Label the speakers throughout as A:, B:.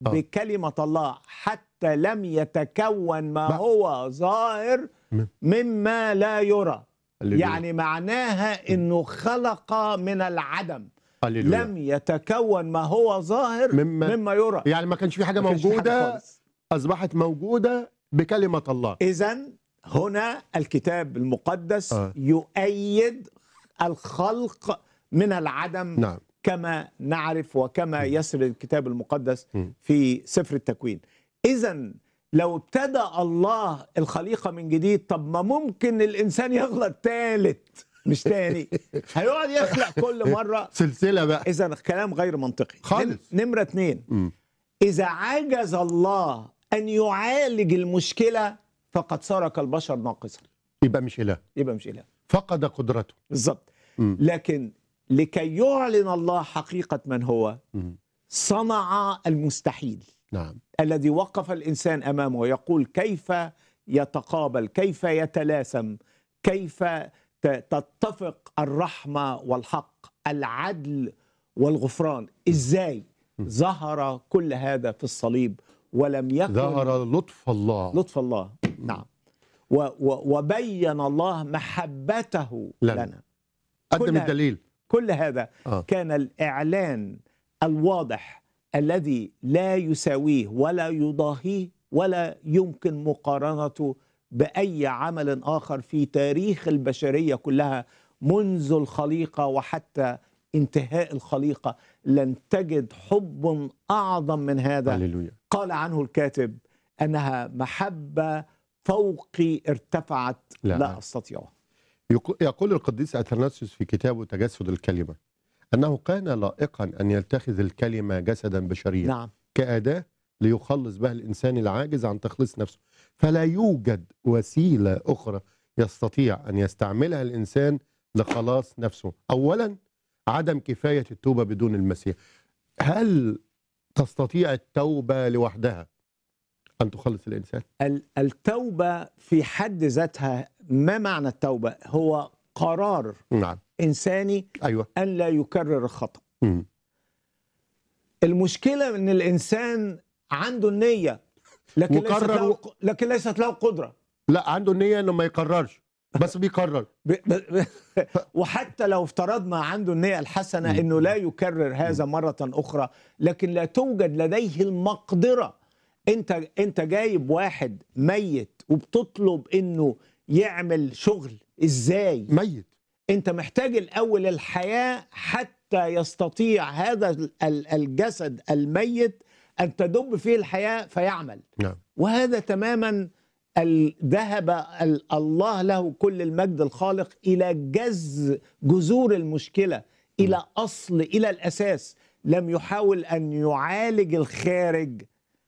A: آه.
B: بكلمة الله حتى لم يتكون ما
A: بقى.
B: هو ظاهر
A: م-
B: مما لا يرى
A: هللويا.
B: يعني معناها انه خلق من العدم
A: هللويا.
B: لم يتكون ما هو ظاهر
A: مما-
B: مما يرى
A: يعني ما كانش في حاجه
B: ما كانش في حاجة
A: موجوده
B: خالص.
A: اصبحت موجوده بكلمه الله
B: إذا هنا الكتاب المقدس
A: آه.
B: يؤيد الخلق من العدم
A: نعم
B: كما نعرف وكما يسرد الكتاب المقدس
A: م.
B: في سفر التكوين إذا لو ابتدى الله الخليقة من جديد طب ما ممكن الإنسان يغلط تالت مش تاني هيقعد يخلق كل مرة
A: سلسله بقى
B: إذا الكلام غير منطقي
A: خالص.
B: نم- نمرة اتنين
A: مم.
B: إذا عجز الله أن يعالج المشكلة فقد صار كالبشر ناقصا
A: يبقى مش اله
B: يبقى مش إله
A: فقد قدرته
B: بالظبط
A: مم.
B: لكن لكي يعلن الله حقيقة من هو
A: مم.
B: صنع المستحيل
A: نعم
B: الذي وقف الإنسان أمامه ويقول كيف يتقابل كيف يتلاسم كيف ت- تتفق الرحمة والحق العدل والغفران إزاي ظهر كل هذا في الصليب ولم يكن
A: ظهر لطف الله
B: لطف الله نعم و و وبين الله محبته
A: لنا.
B: لنا
A: قدم
B: كل-
A: الدليل
B: كل هذا
A: آه.
B: كان الإعلان الواضح الذي لا يساويه ولا يضاهيه ولا يمكن مقارنته بأي عمل آخر في تاريخ البشرية كلها منذ الخليقة وحتى انتهاء الخليقة لن تجد حب أعظم من هذا
A: هللويا
B: قال عنه الكاتب أنها محبة فوقي ارتفعت
A: لا.
B: لا, لا أستطيعها
A: يق- يقول القديس اثناسيوس في كتابه تجسد الكلمه انه كان لائقا ان يتخذ الكلمه جسدا بشريا
B: نعم
A: كاداه ليخلص بها الانسان العاجز عن تخليص نفسه فلا يوجد وسيله اخرى يستطيع ان يستعملها الانسان لخلاص نفسه اولا عدم كفايه التوبه بدون المسيح هل تستطيع التوبه لوحدها ان تخلص الانسان
B: ال- التوبة في حد ذاتها ما معنى التوبة هو قرار
A: نعم
B: إنساني
A: ايوه
B: أن لا يكرر الخطأ
A: مم.
B: المشكلة أن الإنسان عنده النية لكن ليست
A: وقرر
B: له
A: و-
B: لكن ليست له قدرة
A: لا عنده النيه انه ما يكررش بس بيكرر
B: ب... ب... وحتى لو افترضنا عنده النية الحسنة أنه لا يكرر هذا مرة أخرى لكن لا توجد لديه المقدرة أنت أنت جايب واحد ميت وبتطلب أنه يعمل شغل إزاي
A: ميت
B: انت محتاج الاول الحياه حتى يستطيع هذا ال- ال- الجسد الميت ان تدب فيه الحياه فيعمل
A: نعم
B: وهذا تماما ال- ذهب ال- الله له كل المجد الخالق الى جز جذور المشكله الى اصل الى الاساس لم يحاول ان يعالج الخارج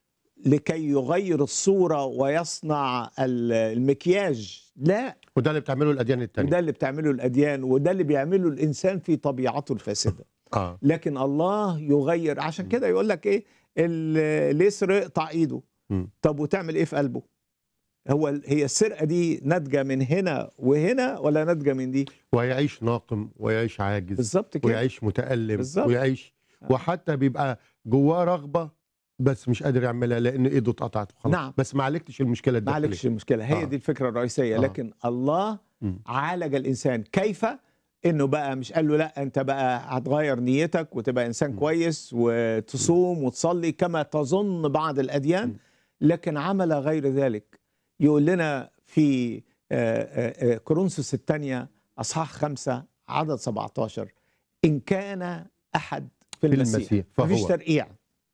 B: لكي يغير الصوره ويصنع ال- المكياج لا
A: وده اللي بتعمله الاديان التانية
B: وده اللي بتعمله الاديان وده اللي بيعمله الانسان في طبيعته الفاسده
A: اه
B: لكن الله يغير عشان كده يقول لك ايه ال- اللي يسرق يقطع ايده
A: مم.
B: طب وتعمل ايه في قلبه هو ال- هي السرقه دي ناتجه من هنا وهنا ولا ناتجه من دي
A: ويعيش ناقم ويعيش عاجز
B: بالظبط كده
A: ويعيش متألم
B: بالظبط.
A: ويعيش وحتى بيبقى جواه رغبة بس مش قادر يعملها لأن إيده اتقطعت وخلاص
B: نعم.
A: بس ما عالجتش المشكلة
B: ما
A: الداخلية
B: عليكش المشكله هي
A: آه.
B: دي الفكره الرئيسيه
A: آه.
B: لكن الله
A: مم.
B: عالج الانسان كيف انه بقى مش قال له لا انت بقى هتغير نيتك وتبقى انسان كويس وتصوم وتصلي كما تظن بعض الاديان لكن عمل غير ذلك يقول لنا في آه، آه، آه، كورنثوس الثانيه اصحاح خمسة عدد 17 ان كان احد في
A: في
B: المسيح,
A: المسيح
B: مفيش
A: فهو
B: ترقيع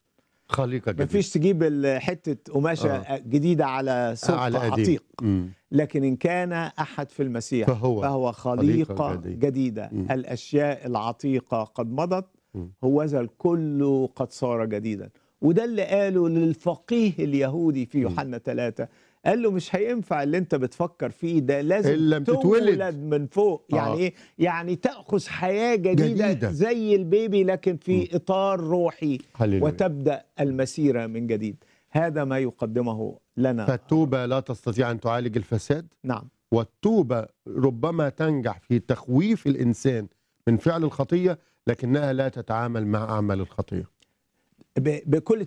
A: خليقة جديدة
B: مفيش تجيب ال- حته قماشه
A: آه.
B: جديده على سوق
A: على قديم.
B: عتيق
A: مم.
B: لكن إن كان أحد في المسيح
A: فهو
B: فهو خليقة,
A: خليقة
B: جديدة,
A: جديدة.
B: جديدة.
A: مم.
B: الأشياء العتيقة قد مضت
A: مم.
B: هوذا الكل قد صار جديدا وده اللي قاله للفقيه اليهودي في يوحنا ثلاثة قال له مش هينفع اللي انت بتفكر فيه ده
A: إن
B: لازم
A: لم تتولد.
B: تولد من فوق يعني
A: آه.
B: ايه يعني تاخذ حياه جديده,
A: جديدة.
B: زي البيبي لكن في اطار روحي
A: هللويا
B: وتبدا المسيره من جديد هذا ما يقدمه لنا
A: فالتوبة لا تستطيع أن تعالج الفساد
B: نعم
A: والتوبة ربما تنجح في تخويف الإنسان من فعل الخطية لكنها لا تتعامل مع أعمال الخطية
B: ب- بكل